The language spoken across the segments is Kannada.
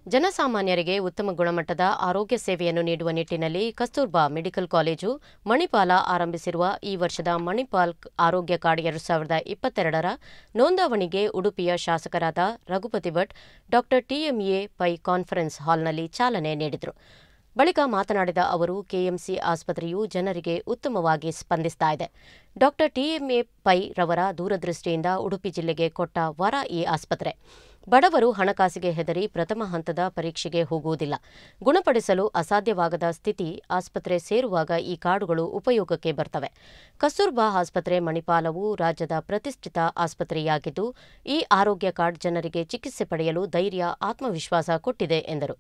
ಜನಸಾಮಾನ್ಯರಿಗೆ ಉತ್ತಮ ಗುಣಮಟ್ಟದ ಆರೋಗ್ಯ ಸೇವೆಯನ್ನು ನೀಡುವ ನಿಟ್ಟಿನಲ್ಲಿ ಕಸ್ತೂರ್ಬಾ ಮೆಡಿಕಲ್ ಕಾಲೇಜು ಮಣಿಪಾಲ ಆರಂಭಿಸಿರುವ ಈ ವರ್ಷದ ಮಣಿಪಾಲ್ ಆರೋಗ್ಯ ಕಾರ್ಡ್ ಎರಡು ಸಾವಿರದ ಇಪ್ಪತ್ತೆರಡರ ನೋಂದಾವಣಿಗೆ ಉಡುಪಿಯ ಶಾಸಕರಾದ Raghupati Bhat doctor TMA Pai conference ಹಾಲ್ನಲ್ಲಿ ಚಾಲನೆ ನೀಡಿದರು ಬಳಿಕ ಮಾತನಾಡಿದ ಅವರು ಕೆಎಂಸಿ ಆಸ್ಪತ್ರೆಯು ಜನರಿಗೆ ಉತ್ತಮವಾಗಿ ಸ್ಪಂದಿಸ್ತಾ ಇದೆ ಡಾಕ್ಟರ್ ಟಿಎಂಎ ಪೈ ರವರ ದೂರದೃಷ್ಟಿಯಿಂದ ಉಡುಪಿ ಜಿಲ್ಲೆಗೆ ಕೊಟ್ಟ ವರ ಈ ಆಸ್ಪತ್ರೆ ಬಡವರು ಹಣಕಾಸಿಗೆ ಹೆದರಿ ಪ್ರಥಮ ಹಂತದ ಪರೀಕ್ಷೆಗೆ ಹೋಗುವುದಿಲ್ಲ ಗುಣಪಡಿಸಲು ಅಸಾಧ್ಯವಾಗದ ಸ್ಥಿತಿ ಆಸ್ಪತ್ರೆ ಸೇರುವಾಗ ಈ ಕಾರ್ಡುಗಳು ಉಪಯೋಗಕ್ಕೆ ಬರ್ತವೆ ಕಸ್ತೂರ್ಬಾ ಆಸ್ಪತ್ರೆ ಮಣಿಪಾಲವು ರಾಜ್ಯದ ಪ್ರತಿಷ್ಠಿತ ಆಸ್ಪತ್ರೆಯಾಗಿದ್ದು ಈ ಆರೋಗ್ಯ ಕಾರ್ಡ್ ಜನರಿಗೆ ಚಿಕಿತ್ಸೆ ಪಡೆಯಲು ಧೈರ್ಯ ಆತ್ಮವಿಶ್ವಾಸ ಕೊಟ್ಟಿದೆ ಎಂದರು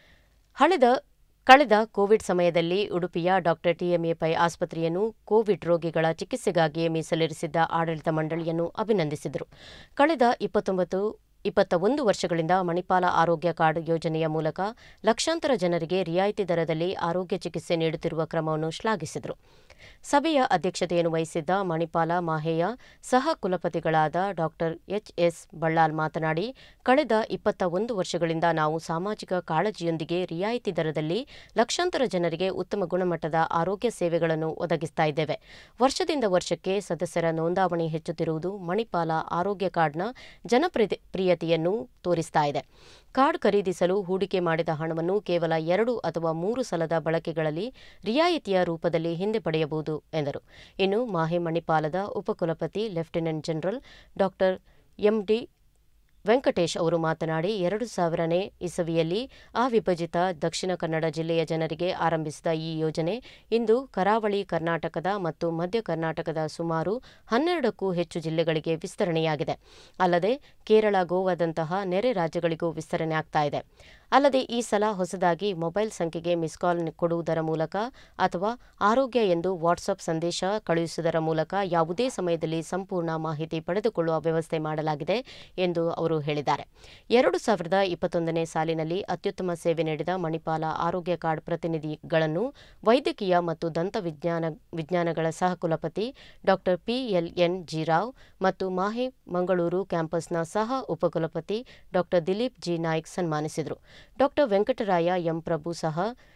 ಹಳೆದ ಕಳೆದ ಕೋವಿಡ್ ಸಮಯದಲ್ಲಿ ಉಡುಪಿಯ ಡಾಕ್ಟರ್ ಟಿಎಂಎ ಪೈ ಆಸ್ಪತ್ರೆಯನ್ನು ಕೋವಿಡ್ ರೋಗಿಗಳ ಚಿಕಿತ್ಸೆಗಾಗಿಯೇ ಮೀಸಲಿರಿಸಿದ್ದ ಆಡಳಿತ ಮಂಡಳಿಯನ್ನು ಅಭಿನಂದಿಸಿದರು ಕಳೆದ ಇಪ್ಪತ್ತೊಂಬತ್ತು ಇಪ್ಪತ್ತ ಒಂದು ವರ್ಷಗಳಿಂದ ಮಣಿಪಾಲ ಆರೋಗ್ಯ ಕಾರ್ಡ್ ಯೋಜನೆಯ ಮೂಲಕ ಲಕ್ಷಾಂತರ ಜನರಿಗೆ ರಿಯಾಯಿತಿ ದರದಲ್ಲಿ ಆರೋಗ್ಯ ಚಿಕಿತ್ಸೆ ನೀಡುತ್ತಿರುವ ಕ್ರಮವನ್ನು ಶ್ಲಾಘಿಸಿದರು ಸಭೆಯ ಅಧ್ಯಕ್ಷತೆಯನ್ನು ವಹಿಸಿದ್ದ ಮಣಿಪಾಲ ಮಾಹೆಯ ಸಹ ಕುಲಪತಿಗಳಾದ ಡಾಕ್ಟರ್ ಎಚ್ಎಸ್ ಬಳ್ಳಾಲ್ ಮಾತನಾಡಿ ಕಳೆದ ಇಪ್ಪತ್ತ ಒಂದು ವರ್ಷಗಳಿಂದ ನಾವು ಸಾಮಾಜಿಕ ಕಾಳಜಿಯೊಂದಿಗೆ ರಿಯಾಯಿತಿ ದರದಲ್ಲಿ ಲಕ್ಷಾಂತರ ಜನರಿಗೆ ಉತ್ತಮ ಗುಣಮಟ್ಟದ ಆರೋಗ್ಯ ಸೇವೆಗಳನ್ನು ಒದಗಿಸ್ತಾ ಇದ್ದೇವೆ ವರ್ಷದಿಂದ ವರ್ಷಕ್ಕೆ ಸದಸ್ಯರ ನೋಂದಾವಣಿ ಹೆಚ್ಚುತ್ತಿರುವುದು ಮಣಿಪಾಲ ಆರೋಗ್ಯ ಕಾರ್ಡ್ನ ಜನಪ್ರಿಯತೆಯನ್ನು ತೋರಿಸ್ತಾ ಇದೆ ಕಾರ್ಡ್ ಖರೀದಿಸಲು ಹೂಡಿಕೆ ಮಾಡಿದ ಹಣವನ್ನು ಕೇವಲ ಎರಡು ಅಥವಾ ಮೂರು ಸಲದ ಬಳಕೆಗಳಲ್ಲಿ ರಿಯಾಯಿತಿಯ ರೂಪದಲ್ಲಿ ಹಿಂದೆ ಪಡೆಯಬಹುದು ಎಂದರು ಇನ್ನು ಮಾಹೆ ಮಣಿಪಾಲದ ಉಪಕುಲಪತಿ lieutenant general doctor MD Venkatesh ಅವರು ಮಾತನಾಡಿ ಎರಡು ಸಾವಿರನೇ ಇಸವಿಯಲ್ಲಿ ಅವಿಭಜಿತ ದಕ್ಷಿಣ ಕನ್ನಡ ಜಿಲ್ಲೆಯ ಜನರಿಗೆ ಆರಂಭಿಸಿದ ಈ ಯೋಜನೆ ಇಂದು ಕರಾವಳಿ ಕರ್ನಾಟಕದ ಮತ್ತು ಮಧ್ಯ ಕರ್ನಾಟಕದ ಸುಮಾರು ಹನ್ನೆರಡಕ್ಕೂ ಹೆಚ್ಚು ಜಿಲ್ಲೆಗಳಿಗೆ ವಿಸ್ತರಣೆಯಾಗಿದೆ ಅಲ್ಲದೆ ಕೇರಳ ಗೋವಾದಂತಹ ನೆರೆ ರಾಜ್ಯಗಳಿಗೂ ವಿಸ್ತರಣೆ ಆಗ್ತಾ ಇದೆ ಅಲ್ಲದೆ ಈ ಸಲ ಹೊಸದಾಗಿ ಮೊಬೈಲ್ ಸಂಖ್ಯೆಗೆ ಮಿಸ್ ಕಾಲ್ ಕೊಡುವುದರ ಮೂಲಕ ಅಥವಾ ಆರೋಗ್ಯ ಎಂದು ವಾಟ್ಸಪ್ ಸಂದೇಶ ಕಳುಹಿಸುವುದರ ಮೂಲಕ ಯಾವುದೇ ಸಮಯದಲ್ಲಿ ಸಂಪೂರ್ಣ ಮಾಹಿತಿ ಪಡೆದುಕೊಳ್ಳುವ ವ್ಯವಸ್ಥೆ ಮಾಡಲಾಗಿದೆ ಎಂದು ಅವರು ಹೇಳಿದ್ದಾರೆ ಎರಡು ಸಾವಿರದ ಇಪ್ಪತ್ತೊಂದನೇ ಸಾಲಿನಲ್ಲಿ ಅತ್ಯುತ್ತಮ ಸೇವೆ ನೀಡಿದ ಮಣಿಪಾಲ ಆರೋಗ್ಯ ಕಾರ್ಡ್ ಪ್ರತಿನಿಧಿಗಳನ್ನು ವೈದ್ಯಕೀಯ ಮತ್ತು ದಂತ ವಿಜ್ಞಾನ ವಿಜ್ಞಾನಗಳ ಸಹಕುಲಪತಿ ಡಾಕ್ಟರ್ ಪಿಎಲ್ಎನ್ ಜಿರಾವ್ ಮತ್ತು ಮಾಹೆ ಮಂಗಳೂರು ಕ್ಯಾಂಪಸ್ನ ಸಹ ಉಪಕುಲಪತಿ ಡಾಕ್ಟರ್ ದಿಲೀಪ್ ಜಿ ನಾಯ್ಕ್ ಸನ್ಮಾನಿಸಿದರು ಡಾಕ್ಟರ್ ವೆಂಕಟರಾಯ ಎಂ ಪ್ರಭು ಸಹ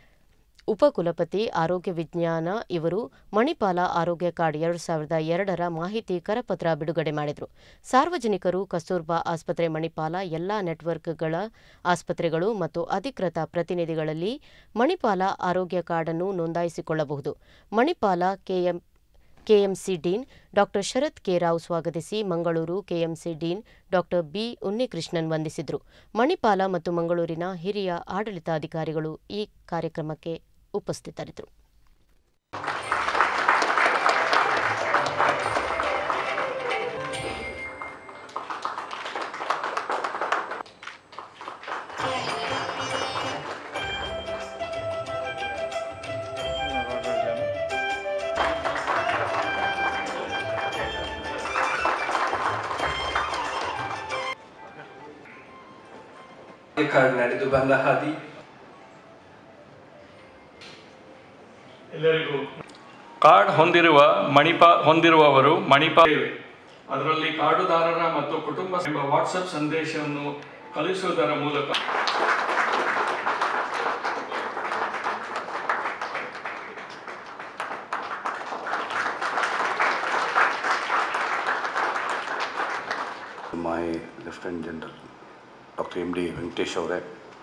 ಉಪಕುಲಪತಿ ಆರೋಗ್ಯ ವಿಜ್ಞಾನ ಇವರು ಮಣಿಪಾಲ ಆರೋಗ್ಯ ಕಾರ್ಡ್ ಎರಡು ಸಾವಿರದ ಎರಡರ ಮಾಹಿತಿ ಕರಪತ್ರ ಬಿಡುಗಡೆ ಮಾಡಿದರು ಸಾರ್ವಜನಿಕರು ಕಸ್ತೂರ್ಬಾ ಆಸ್ಪತ್ರೆ ಮಣಿಪಾಲ ಎಲ್ಲಾ ನೆಟ್ವರ್ಕ್ಗಳ ಆಸ್ಪತ್ರೆಗಳು ಮತ್ತು ಅಧಿಕೃತ ಪ್ರತಿನಿಧಿಗಳಲ್ಲಿ ಮಣಿಪಾಲ ಆರೋಗ್ಯ ಕಾರ್ಡ್ ಅನ್ನು ನೋಂದಾಯಿಸಿಕೊಳ್ಳಬಹುದು Manipal KM KMC dean doctor Sharath K Rao ಸ್ವಾಗತಿಸಿ Mangaluru KMC dean doctor B Unnikrishnan ವಂದಿಸಿದರು ಮಣಿಪಾಲ ಮತ್ತು ಮಂಗಳೂರಿನ ಹಿರಿಯ ಆಡಳಿತಾಧಿಕಾರಿಗಳು ಈ ಕಾರ್ಯಕ್ರಮಕ್ಕೆ ಉಪಸ್ಥಿತರಿದ್ದರು ಕಾರ್ಡ್ ನಡೆದು ಬಂದ ಹಾದಿ ಎಲ್ಲರಿಗೂ ಕಾರ್ಡ್ ಹೊಂದಿರುವ ಮಣಿಪಾ ಹೊಂದಿರುವವರು ಮಣಿಪಾ ಅದರಲ್ಲಿ ಕಾರ್ಡುದಾರರ ಮತ್ತು ಕುಟುಂಬ ಎಂಬ ವಾಟ್ಸಪ್ ಸಂದೇಶವನ್ನು ಕಳುಹಿಸುವುದರ ಮೂಲಕ ಮೈ lieutenant general doctor M D Venkatesh ಅವರೇ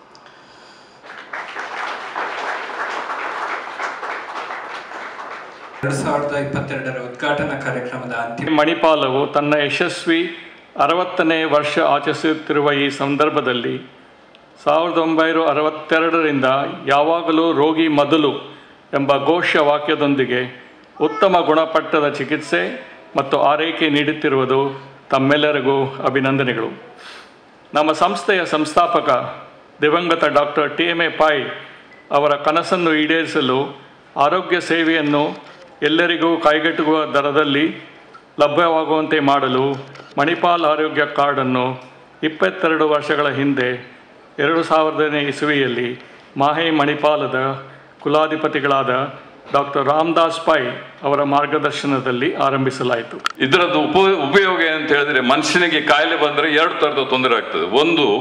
ಎರಡು ಸಾವಿರದ ಇಪ್ಪತ್ತೆರಡರ ಉದ್ಘಾಟನಾ ಕಾರ್ಯಕ್ರಮದ ಅಂತಿಮ ಮಣಿಪಾಲವು ತನ್ನ ಯಶಸ್ವಿ ಅರವತ್ತನೇ ವರ್ಷ ಆಚರಿಸುತ್ತಿರುವ ಈ ಸಂದರ್ಭದಲ್ಲಿ ಸಾವಿರದ ಒಂಬೈನೂರ ಅರವತ್ತೆರಡರಿಂದ ಯಾವಾಗಲೂ ರೋಗಿ ಮೊದಲು ಎಂಬ ಘೋಷ ವಾಕ್ಯದೊಂದಿಗೆ ಉತ್ತಮ ಗುಣಮಟ್ಟದ ಚಿಕಿತ್ಸೆ ಮತ್ತು ಆರೈಕೆ ನೀಡುತ್ತಿರುವುದು ತಮ್ಮೆಲ್ಲರಿಗೂ ಅಭಿನಂದನೆಗಳು ನಮ್ಮ ಸಂಸ್ಥೆಯ ಸಂಸ್ಥಾಪಕ ದಿವಂಗತ doctor T M A Pai ಅವರ ಕನಸನ್ನು ಈಡೇರಿಸಲು ಆರೋಗ್ಯ ಸೇವೆಯನ್ನು ಎಲ್ಲರಿಗೂ ಕೈಗೆಟುಕುವ ದರದಲ್ಲಿ ಲಭ್ಯವಾಗುವಂತೆ ಮಾಡಲು ಮಣಿಪಾಲ್ ಆರೋಗ್ಯ ಕಾರ್ಡನ್ನು ಇಪ್ಪತ್ತೆರಡು ವರ್ಷಗಳ ಹಿಂದೆ ಎರಡು ಸಾವಿರದನೇ ಇಸುವಿಯಲ್ಲಿ ಮಾಹೆ ಮಣಿಪಾಲದ ಕುಲಾಧಿಪತಿಗಳಾದ ಡಾಕ್ಟರ್ ರಾಮದಾಸ್ ಪೈ ಅವರ ಮಾರ್ಗದರ್ಶನದಲ್ಲಿ ಆರಂಭಿಸಲಾಯಿತು ಇದರದ್ದು ಉಪ ಉಪಯೋಗ ಅಂತ ಹೇಳಿದ್ರೆ ಮನುಷ್ಯನಿಗೆ ಕಾಯಿಲೆ ಬಂದರೆ ಎರಡು ಥರದ ತೊಂದರೆ ಆಗ್ತದೆ ಒಂದು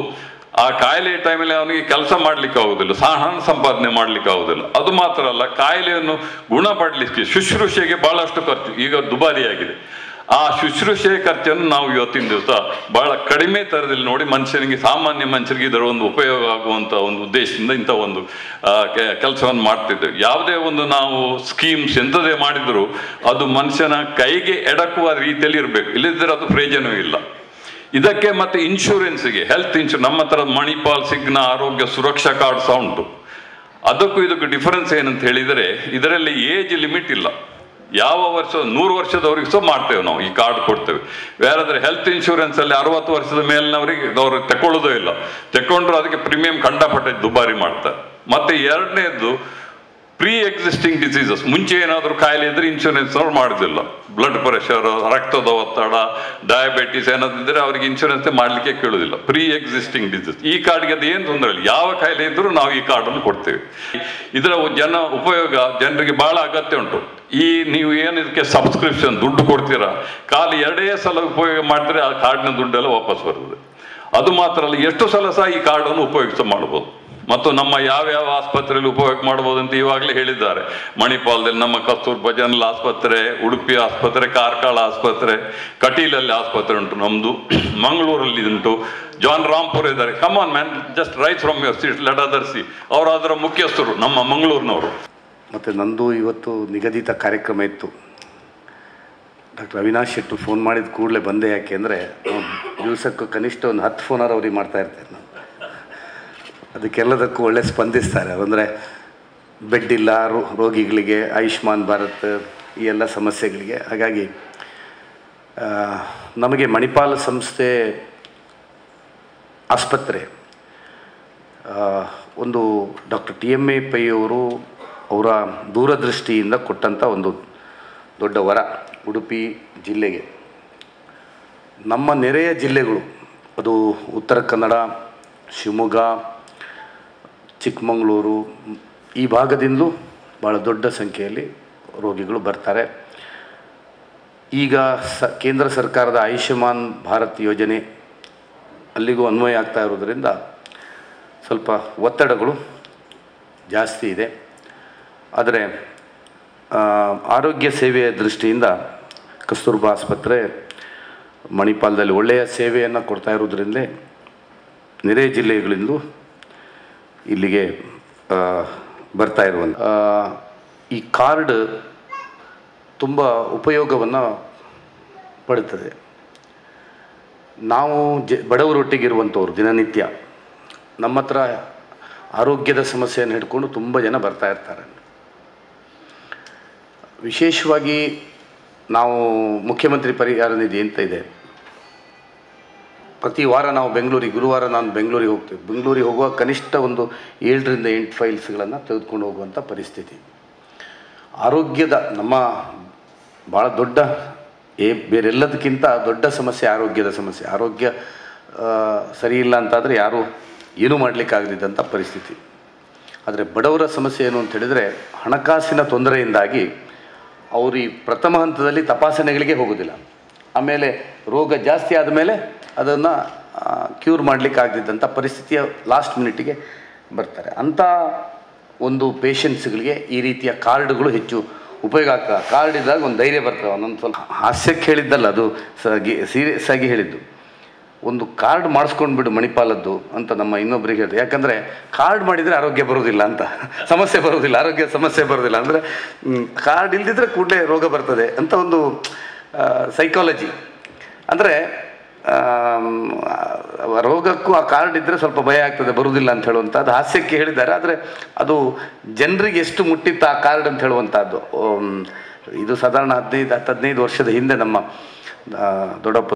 ಆ ಕಾಯಿಲೆ ಟೈಮಲ್ಲಿ ಅವನಿಗೆ ಕೆಲಸ ಮಾಡ್ಲಿಕ್ಕೆ ಆಗುದಿಲ್ಲ ಸಹ ಹಣ ಸಂಪಾದನೆ ಮಾಡ್ಲಿಕ್ಕೆ ಆಗುದಿಲ್ಲ ಅದು ಮಾತ್ರ ಅಲ್ಲ ಕಾಯಿಲೆಯನ್ನು ಗುಣಪಡಲಿಕ್ಕೆ ಶುಶ್ರೂಷೆಗೆ ಬಹಳಷ್ಟು ಖರ್ಚು ಈಗ ದುಬಾರಿಯಾಗಿದೆ ಆ ಶುಶ್ರೂಷೆ ಖರ್ಚನ್ನು ನಾವು ಇವತ್ತಿನ ದಿವಸ ಬಹಳ ಕಡಿಮೆ ದರದಲ್ಲಿ ನೋಡಿ ಮನುಷ್ಯನಿಗೆ ಸಾಮಾನ್ಯ ಮನುಷ್ಯರಿಗೆ ಇದರ ಒಂದು ಉಪಯೋಗ ಆಗುವಂತ ಒಂದು ಉದ್ದೇಶದಿಂದ ಇಂಥ ಒಂದು ಕೆಲಸವನ್ನು ಮಾಡ್ತಿದ್ದೇವೆ ಯಾವುದೇ ಒಂದು ನಾವು ಸ್ಕೀಮ್ಸ್ ಎಂಥದೇ ಮಾಡಿದರೂ ಅದು ಮನುಷ್ಯನ ಕೈಗೆ ಎಡಕುವ ರೀತಿಯಲ್ಲಿ ಇರಬೇಕು ಇಲ್ಲದಿದ್ದರೆ ಅದು ಪ್ರಯೋಜನವೂ ಇಲ್ಲ ಇದಕ್ಕೆ ಮತ್ತೆ ಇನ್ಶೂರೆನ್ಸ್ಗೆ ಹೆಲ್ತ್ ಇನ್ಶೂರ್ ನಮ್ಮ ಹತ್ರ ಮಣಿಪಾಲ್ ಸಿಗ್ನ ಆರೋಗ್ಯ ಸುರಕ್ಷಾ ಕಾರ್ಡ್ ಸಹ ಉಂಟು ಅದಕ್ಕೂ ಇದಕ್ಕೂ ಡಿಫರೆನ್ಸ್ ಏನಂತ ಹೇಳಿದರೆ ಇದರಲ್ಲಿ ಏಜ್ ಲಿಮಿಟ್ ಇಲ್ಲ ಯಾವ ವರ್ಷ ನೂರು ವರ್ಷದವರಿಗೆ ಸಹ ಮಾಡ್ತೇವೆ ನಾವು ಈ ಕಾರ್ಡ್ ಕೊಡ್ತೇವೆ ಬೇರಾದ್ರೆ ಹೆಲ್ತ್ ಇನ್ಶೂರೆನ್ಸ್ ಅಲ್ಲಿ ಅರವತ್ತು ವರ್ಷದ ಮೇಲಿನವರಿಗೆ ಅವರು ತಕೊಳ್ಳೋದೇ ಇಲ್ಲ ತಕೊಂಡ್ರು ಅದಕ್ಕೆ ಪ್ರೀಮಿಯಂ ಕಂಡಪಟ್ಟೆ ದುಬಾರಿ ಮಾಡ್ತಾರೆ ಮತ್ತೆ ಎರಡನೇದು ಪ್ರೀ ಎಕ್ಸಿಸ್ಟಿಂಗ್ ಡಿಸೀಸಸ್ ಮುಂಚೆ ಏನಾದರೂ ಕಾಯಿಲೆ ಇದ್ರೆ ಇನ್ಶೂರೆನ್ಸ್ ಅವ್ರು ಮಾಡೋದಿಲ್ಲ ಬ್ಲಡ್ ಪ್ರೆಷರ್ ರಕ್ತದ ಒತ್ತಡ ಡಯಾಬಿಟಿಸ್ ಏನಾದಿದ್ರೆ ಅವರಿಗೆ ಇನ್ಶೂರೆನ್ಸ್ ಮಾಡಲಿಕ್ಕೆ ಕೇಳೋದಿಲ್ಲ ಪ್ರೀ ಎಕ್ಸಿಸ್ಟಿಂಗ್ ಡಿಸೀಸ್ ಈ ಕಾರ್ಡ್ಗೆ ಅದು ಏನು ತೊಂದರೆ ಇಲ್ಲ ಯಾವ ಕಾಯಿಲೆ ಇದ್ರೂ ನಾವು ಈ ಕಾರ್ಡನ್ನು ಕೊಡ್ತೇವೆ ಇದರ ಜನ ಉಪಯೋಗ ಜನರಿಗೆ ಬಹಳ ಅಗತ್ಯ ಉಂಟು ಈ ನೀವು ಏನು ಇದಕ್ಕೆ ಸಬ್ಸ್ಕ್ರಿಪ್ಷನ್ ದುಡ್ಡು ಕೊಡ್ತೀರಾ ಖಾಲಿ ಎರಡೇ ಸಲ ಉಪಯೋಗ ಮಾಡಿದ್ರೆ ಆ ಕಾರ್ಡ್ನ ದುಡ್ಡೆಲ್ಲ ವಾಪಸ್ ಬರ್ತದೆ ಅದು ಮಾತ್ರ ಅಲ್ಲ ಎಷ್ಟು ಸಲ ಸಹ ಈ ಕಾರ್ಡನ್ನು ಉಪಯೋಗಿಸ ಮಾಡ್ಬೋದು ಮತ್ತು ನಮ್ಮ ಯಾವ್ಯಾವ ಆಸ್ಪತ್ರೆಯಲ್ಲಿ ಉಪಯೋಗ ಮಾಡಬಹುದು ಅಂತ ಇವಾಗಲೇ ಹೇಳಿದ್ದಾರೆ ಮಣಿಪಾಲದಲ್ಲಿ ನಮ್ಮ ಕಸ್ತೂರ್ಬಾ ಜನರಲ್ ಆಸ್ಪತ್ರೆ ಉಡುಪಿ ಆಸ್ಪತ್ರೆ ಕಾರ್ಕಳ ಆಸ್ಪತ್ರೆ ಕಟೀಲಲ್ಲಿ ಆಸ್ಪತ್ರೆ ಉಂಟು ನಮ್ದು ಮಂಗಳೂರಲ್ಲಿ ಉಂಟು ಜಾನ್ ರಾಂಪುರ್ ಇದ್ದಾರೆ come on man just right from your seat let other see ಅವರು ಅದರ ಮುಖ್ಯಸ್ಥರು ನಮ್ಮ ಮಂಗಳೂರಿನವರು ಮತ್ತು ನಂದು ಇವತ್ತು ನಿಗದಿತ ಕಾರ್ಯಕ್ರಮ ಇತ್ತು ಡಾಕ್ಟರ್ ಅವಿನಾಶ್ ಶೆಟ್ರು ಫೋನ್ ಮಾಡಿದ ಕೂಡಲೇ ಬಂದೆ ಯಾಕೆ ಅಂದರೆ ದಿವಸಕ್ಕೂ ಕನಿಷ್ಠ ಒಂದು ಹತ್ತು ಫೋನಾರು ಅವ್ರಿಗೆ ಮಾಡ್ತಾ ಇರ್ತೇನೆ ನಾನು ಅದಕ್ಕೆಲ್ಲದಕ್ಕೂ ಒಳ್ಳೆ ಸ್ಪಂದಿಸ್ತಾರೆ ಅಂದರೆ ಬೆಡ್ ಇಲ್ಲ ರೋ ರೋಗಿಗಳಿಗೆ ಆಯುಷ್ಮಾನ್ ಭಾರತ್ ಈ ಎಲ್ಲ ಸಮಸ್ಯೆಗಳಿಗೆ ಹಾಗಾಗಿ ಆ, ನಮಗೆ ಮಣಿಪಾಲ ಸಂಸ್ಥೆ ಆಸ್ಪತ್ರೆ ಆ, ಒಂದು doctor T M A Pai ಅವರು ಅವರ ದೂರದೃಷ್ಟಿಯಿಂದ ಕೊಟ್ಟಂಥ ಒಂದು ದೊಡ್ಡ ವರ ಉಡುಪಿ ಜಿಲ್ಲೆಗೆ ನಮ್ಮ ನೆರೆಯ ಜಿಲ್ಲೆಗಳು ಅದು ಉತ್ತರ ಕನ್ನಡ ಶಿವಮೊಗ್ಗ ಚಿಕ್ಕಮಗಳೂರು ಈ ಭಾಗದಿಂದಲೂ ಭಾಳ ದೊಡ್ಡ ಸಂಖ್ಯೆಯಲ್ಲಿ ರೋಗಿಗಳು ಬರ್ತಾರೆ ಈಗ ಸ ಕೇಂದ್ರ ಸರ್ಕಾರದ ಆಯುಷ್ಮಾನ್ ಭಾರತ್ ಯೋಜನೆ ಅಲ್ಲಿಗೂ ಅನ್ವಯ ಆಗ್ತಾ ಇರೋದರಿಂದ ಸ್ವಲ್ಪ ಒತ್ತಡಗಳು ಜಾಸ್ತಿ ಇದೆ ಆದರೆ ಆ, ಆರೋಗ್ಯ ಸೇವೆಯ ದೃಷ್ಟಿಯಿಂದ ಕಸ್ತೂರ್ಬಾ ಆಸ್ಪತ್ರೆ ಮಣಿಪಾಲದಲ್ಲಿ ಒಳ್ಳೆಯ ಸೇವೆಯನ್ನು ಕೊಡ್ತಾ ಇರೋದ್ರಿಂದಲೇ ನೆರೆ ಜಿಲ್ಲೆಗಳಿಂದಲೂ ಇಲ್ಲಿಗೆ ಆ, ಬರ್ತಾ ಇರುವಂಥ ಆ, ಈ ಕಾರ್ಡ್ ತುಂಬ ಉಪಯೋಗವನ್ನು ಪಡುತ್ತದೆ ನಾವು ಜ ಬಡವರೊಟ್ಟಿಗಿರುವಂಥವ್ರು ದಿನನಿತ್ಯ ನಮ್ಮ ಹತ್ರ ಆರೋಗ್ಯದ ಸಮಸ್ಯೆಯನ್ನು ಹಿಡ್ಕೊಂಡು ತುಂಬ ಜನ ಬರ್ತಾ ಇರ್ತಾರೆ ವಿಶೇಷವಾಗಿ ನಾವು ಮುಖ್ಯಮಂತ್ರಿ ಪರಿಹಾರ ನಿಧಿ ಅಂತ ಇದೆ ಪ್ರತಿ ವಾರ ನಾವು ಬೆಂಗಳೂರಿಗೆ ಗುರುವಾರ ನಾನು ಬೆಂಗಳೂರಿಗೆ ಹೋಗ್ತೇವೆ ಬೆಂಗಳೂರಿಗೆ ಹೋಗುವಾಗ ಕನಿಷ್ಠ ಒಂದು ಏಳರಿಂದ ಎಂಟು ಫೈಲ್ಸ್ಗಳನ್ನು ತೆಗೆದುಕೊಂಡು ಹೋಗುವಂಥ ಪರಿಸ್ಥಿತಿ ಆರೋಗ್ಯದ ನಮ್ಮ ಭಾಳ ದೊಡ್ಡ ಏ ಬೇರೆಲ್ಲದಕ್ಕಿಂತ ದೊಡ್ಡ ಸಮಸ್ಯೆ ಆರೋಗ್ಯದ ಸಮಸ್ಯೆ ಆರೋಗ್ಯ ಆ, ಸರಿ ಇಲ್ಲ ಅಂತಾದರೆ ಯಾರೂ ಏನೂ ಮಾಡಲಿಕ್ಕಾಗದಿದ್ದಂಥ ಪರಿಸ್ಥಿತಿ ಆದರೆ ಬಡವರ ಸಮಸ್ಯೆ ಏನು ಅಂತ ಹೇಳಿದರೆ ಹಣಕಾಸಿನ ತೊಂದರೆಯಿಂದಾಗಿ ಅವರು ಈ ಪ್ರಥಮ ಹಂತದಲ್ಲಿ ತಪಾಸಣೆಗಳಿಗೆ ಹೋಗೋದಿಲ್ಲ ಆಮೇಲೆ ರೋಗ ಜಾಸ್ತಿ ಆದಮೇಲೆ ಅದನ್ನು ಕ್ಯೂರ್ ಮಾಡಲಿಕ್ಕೆ ಆಗದಿದ್ದಂಥ ಪರಿಸ್ಥಿತಿಯ ಲಾಸ್ಟ್ ಮಿನಿಟಿಗೆ ಬರ್ತಾರೆ ಅಂಥ ಒಂದು ಪೇಷಂಟ್ಸ್ಗಳಿಗೆ ಈ ರೀತಿಯ ಕಾರ್ಡ್ಗಳು ಹೆಚ್ಚು ಉಪಯೋಗ ಆಗ್ತದೆ ಕಾರ್ಡ್ ಇದ್ದಾಗ ಒಂದು ಧೈರ್ಯ ಬರ್ತದೆ ಒಂದೊಂದು ಸ್ವಲ್ಪ ಹಾಸ್ಯಕ್ಕೆ ಹೇಳಿದ್ದಲ್ಲ ಅದು ಸಗಿ ಸೀರಿಯಸ್ ಆಗಿ ಹೇಳಿದ್ದು ಒಂದು ಕಾರ್ಡ್ ಮಾಡಿಸ್ಕೊಂಡು ಬಿಡು ಮಣಿಪಾಲದ್ದು ಅಂತ ನಮ್ಮ ಇನ್ನೊಬ್ಬರಿಗೆ ಹೇಳಿದೆ ಯಾಕಂದರೆ ಕಾರ್ಡ್ ಮಾಡಿದರೆ ಆರೋಗ್ಯ ಬರೋದಿಲ್ಲ ಅಂತ ಸಮಸ್ಯೆ ಬರೋದಿಲ್ಲ ಆರೋಗ್ಯ ಸಮಸ್ಯೆ ಬರೋದಿಲ್ಲ ಅಂದರೆ ಕಾರ್ಡ್ ಇಲ್ದಿದ್ರೆ ಕೂಡಲೇ ರೋಗ ಬರ್ತದೆ ಅಂತ ಒಂದು ಸೈಕಾಲಜಿ ಅಂದರೆ ರೋಗಕ್ಕೂ ಆ ಕಾರ್ಡ್ ಇದ್ದರೆ ಸ್ವಲ್ಪ ಭಯ ಆಗ್ತದೆ ಬರುವುದಿಲ್ಲ ಅಂತ ಹೇಳುವಂಥದ್ದು ಹಾಸ್ಯಕ್ಕೆ ಹೇಳಿದ್ದಾರೆ ಆದರೆ ಅದು ಜನರಿಗೆ ಎಷ್ಟು ಮುಟ್ಟಿತ್ತು ಆ ಕಾರ್ಡ್ ಅಂತ ಹೇಳುವಂಥದ್ದು ಆಮ್, ಇದು ಸಾಧಾರಣ ಹದಿನೈದು ಹತ್ತು ಹದಿನೈದು ವರ್ಷದ ಹಿಂದೆ ನಮ್ಮ ಆ, ದೊಡ್ಡಪ್ಪ